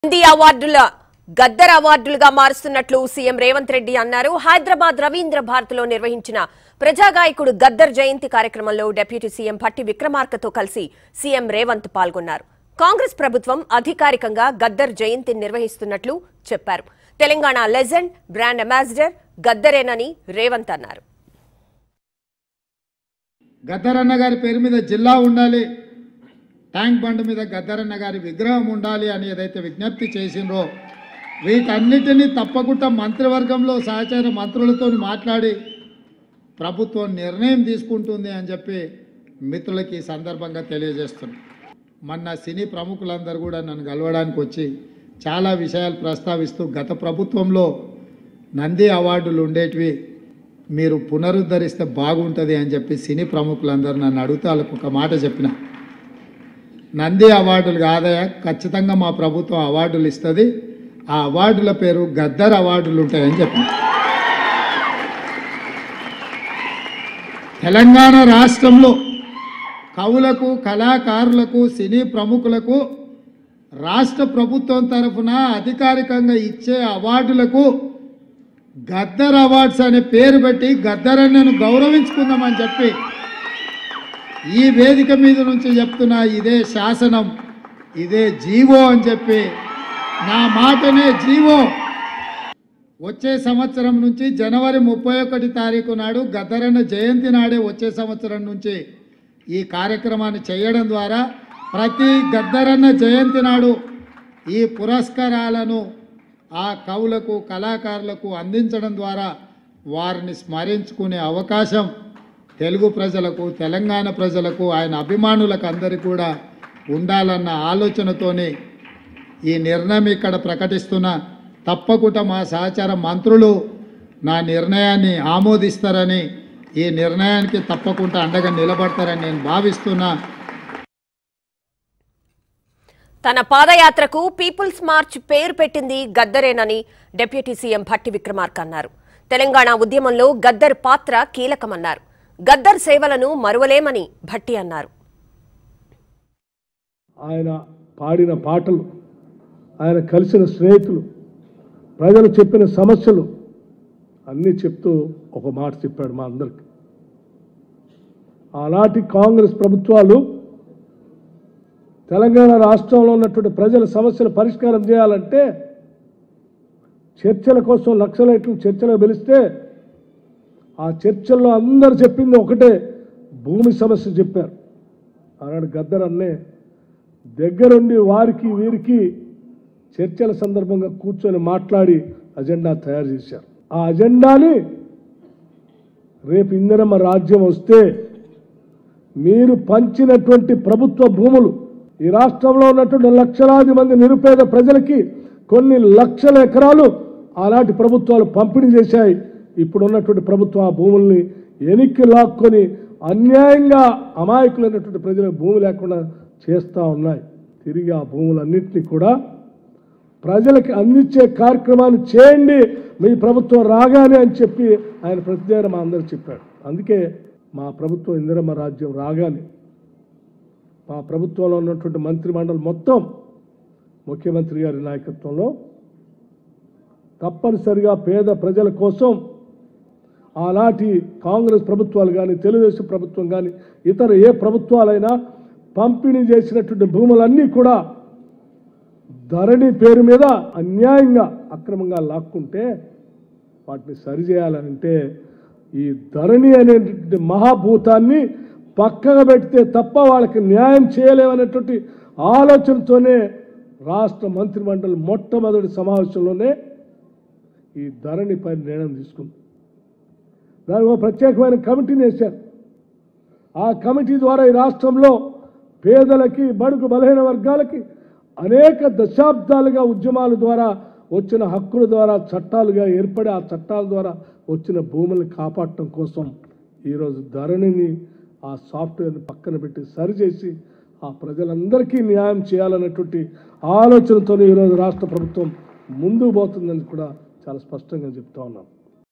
నంది అవార్డుల గద్దర్ అవార్డులుగా మారుస్తున్నట్లు సీఎం రేవంత్ రెడ్డి అన్నారు హైదరాబాద్ రవీంద్ర భారతిలో నిర్వహించిన ప్రజాగాయకుడు గద్దర్ జయంతి కార్యక్రమంలో డిప్యూటీ సీఎం భట్టి విక్రమార్కతో కలిసి సీఎం రేవంత్ పాల్గొన్నారు కాంగ్రెస్ ప్రభుత్వం అధికారికంగా గద్దర్ జయంతి నిర్వహిస్తున్నట్లు చెప్పారు తెలంగాణ లెజెండ్ బ్రాండ్ అంబాసిడర్ గద్దరేనని రేవంత్ అన్నారు గద్దరన్న గారి పేరు మీద జిల్లా ఉండాలి ట్యాంక్ బండ్ మీద గద్దరన్న గారి విగ్రహం ఉండాలి అని ఏదైతే విజ్ఞప్తి చేసిండ్రో వీటన్నిటినీ తప్పకుండా మంత్రివర్గంలో సహచార మంత్రులతో మాట్లాడి ప్రభుత్వం నిర్ణయం తీసుకుంటుంది అని చెప్పి మిత్రులకి ఈ సందర్భంగా తెలియజేస్తున్నాం మొన్న సినీ ప్రముఖులందరూ కూడా నన్ను కలవడానికి వచ్చి చాలా విషయాలు ప్రస్తావిస్తూ గత ప్రభుత్వంలో నంది అవార్డులు ఉండేటివి మీరు పునరుద్ధరిస్తే బాగుంటుంది అని చెప్పి సినీ ప్రముఖులందరూ నన్ను అడిగితే వాళ్ళకు ఒక మాట చెప్పిన నంది అవార్డులు కాదయా ఖచ్చితంగా మా ప్రభుత్వం అవార్డులు ఇస్తుంది ఆ అవార్డుల పేరు గద్దర్ అవార్డులు ఉంటాయని చెప్పి తెలంగాణ రాష్ట్రంలో కవులకు కళాకారులకు సినీ ప్రముఖులకు రాష్ట్ర ప్రభుత్వం తరఫున అధికారికంగా ఇచ్చే అవార్డులకు గద్దర్ అవార్డ్స్ అనే పేరు పెట్టి గద్దరన్నను గౌరవించుకుందామని చెప్పి ఈ వేదిక మీద నుంచి చెప్తున్నా ఇదే శాసనం ఇదే జీవో అని చెప్పి నా మాటనే జీవో వచ్చే సంవత్సరం నుంచి జనవరి ముప్పై ఒకటి తారీఖు నాడు గద్దరన్న జయంతి నాడే వచ్చే సంవత్సరం నుంచి ఈ కార్యక్రమాన్ని చేయడం ద్వారా ప్రతి గద్దరన్న జయంతి నాడు ఈ పురస్కారాలను ఆ కవులకు కళాకారులకు అందించడం ద్వారా వారిని స్మరించుకునే అవకాశం తెలుగు ప్రజలకు తెలంగాణ ప్రజలకు ఆయన అభిమానులకు అందరికీ కూడా ఉండాలన్న ఆలోచనతోనే ఈ నిర్ణయం ఇక్కడ ప్రకటిస్తున్నా తప్పకుండా మా సహచార మంత్రులు నా నిర్ణయాన్ని ఆమోదిస్తారని ఈ నిర్ణయానికి తప్పకుండా అండగా నిలబడతారని నేను భావిస్తున్నా తన పాదయాత్రకు పీపుల్స్ మార్చ్ పేరు పెట్టింది గద్దరేనని డిప్యూటీ సీఎం భట్టి విక్రమార్క అన్నారు తెలంగాణ ఉద్యమంలో గద్దర్ పాత్ర కీలకమన్నారు గద్దర్ సేవలను మరువలేమని భట్టి అన్నారు ఆయన పాడిన పాటలు ఆయన కలిసిన స్నేహితులు ప్రజలు చెప్పిన సమస్యలు అన్నీ చెప్తూ ఒక మాట చెప్పాడు మా అందరికి ఆనాటి కాంగ్రెస్ ప్రభుత్వాలు తెలంగాణ రాష్ట్రంలో ఉన్నటువంటి ప్రజల సమస్యలు పరిష్కారం చేయాలంటే చర్చల కోసం లక్షలైట్లు చర్చలు పిలిస్తే ఆ చర్చల్లో అందరు చెప్పింది ఒకటే భూమి సమస్య చెప్పారు ఆనాడు గద్దర్ అన్నే దగ్గరుండి వారికి వీరికి చర్చల సందర్భంగా కూర్చొని మాట్లాడి అజెండా తయారు చేశారు ఆ అజెండాని రేపు ఇందిరమ్మ రాజ్యం వస్తే మీరు పంచినటువంటి ప్రభుత్వ భూములు ఈ రాష్ట్రంలో ఉన్నటువంటి లక్షలాది మంది నిరుపేద ప్రజలకి కొన్ని లక్షల ఎకరాలు ఆనాటి ప్రభుత్వాలు పంపిణీ చేశాయి ఇప్పుడు ఉన్నటువంటి ప్రభుత్వం ఆ భూముల్ని ఎనిక్కి లాక్కొని అన్యాయంగా అమాయకులైనటువంటి ప్రజలకు భూమి లేకుండా చేస్తూ ఉన్నాయి తిరిగి ఆ భూములన్నింటినీ కూడా ప్రజలకి అందించే కార్యక్రమాన్ని చేయండి మీ ప్రభుత్వం రాగానే అని చెప్పి ఆయన ప్రతిదేన మా అందరూ చెప్పాడు అందుకే మా ప్రభుత్వం ఇందిరమ్మ రాజ్యం రాగానే మా ప్రభుత్వంలో ఉన్నటువంటి మంత్రిమండలి మొత్తం ముఖ్యమంత్రి గారి నాయకత్వంలో తప్పనిసరిగా పేద ప్రజల కోసం ఆనాటి కాంగ్రెస్ ప్రభుత్వాలు కానీ తెలుగుదేశం ప్రభుత్వం కానీ ఇతర ఏ ప్రభుత్వాలైనా పంపిణీ చేసినటువంటి భూములన్నీ కూడా ధరణి పేరు మీద అన్యాయంగా అక్రమంగా లాక్కుంటే వాటిని సరిచేయాలంటే ఈ ధరణి అనేటువంటి మహాభూతాన్ని పక్కగా పెడితే తప్ప వాళ్ళకి న్యాయం చేయలేమనేటువంటి ఆలోచనతోనే రాష్ట్ర మంత్రిమండలి మొట్టమొదటి సమావేశంలోనే ఈ ధరణి పైన నిర్ణయం తీసుకుంది దానికి ఒక ప్రత్యేకమైన కమిటీని వేశారు ఆ కమిటీ ద్వారా ఈ రాష్ట్రంలో పేదలకి బడుగు బలహీన వర్గాలకి అనేక దశాబ్దాలుగా ఉద్యమాల ద్వారా వచ్చిన హక్కుల ద్వారా చట్టాలుగా ఏర్పడి ఆ చట్టాల ద్వారా వచ్చిన భూముల్ని కాపాడటం కోసం ఈరోజు ధరణిని ఆ సాఫ్ట్వేర్ని పక్కన పెట్టి సరిచేసి ఆ ప్రజలందరికీ న్యాయం చేయాలన్నటువంటి ఆలోచనతో ఈరోజు రాష్ట్ర ప్రభుత్వం ముందుకు పోతుందని కూడా చాలా స్పష్టంగా చెప్తా ఉన్నాం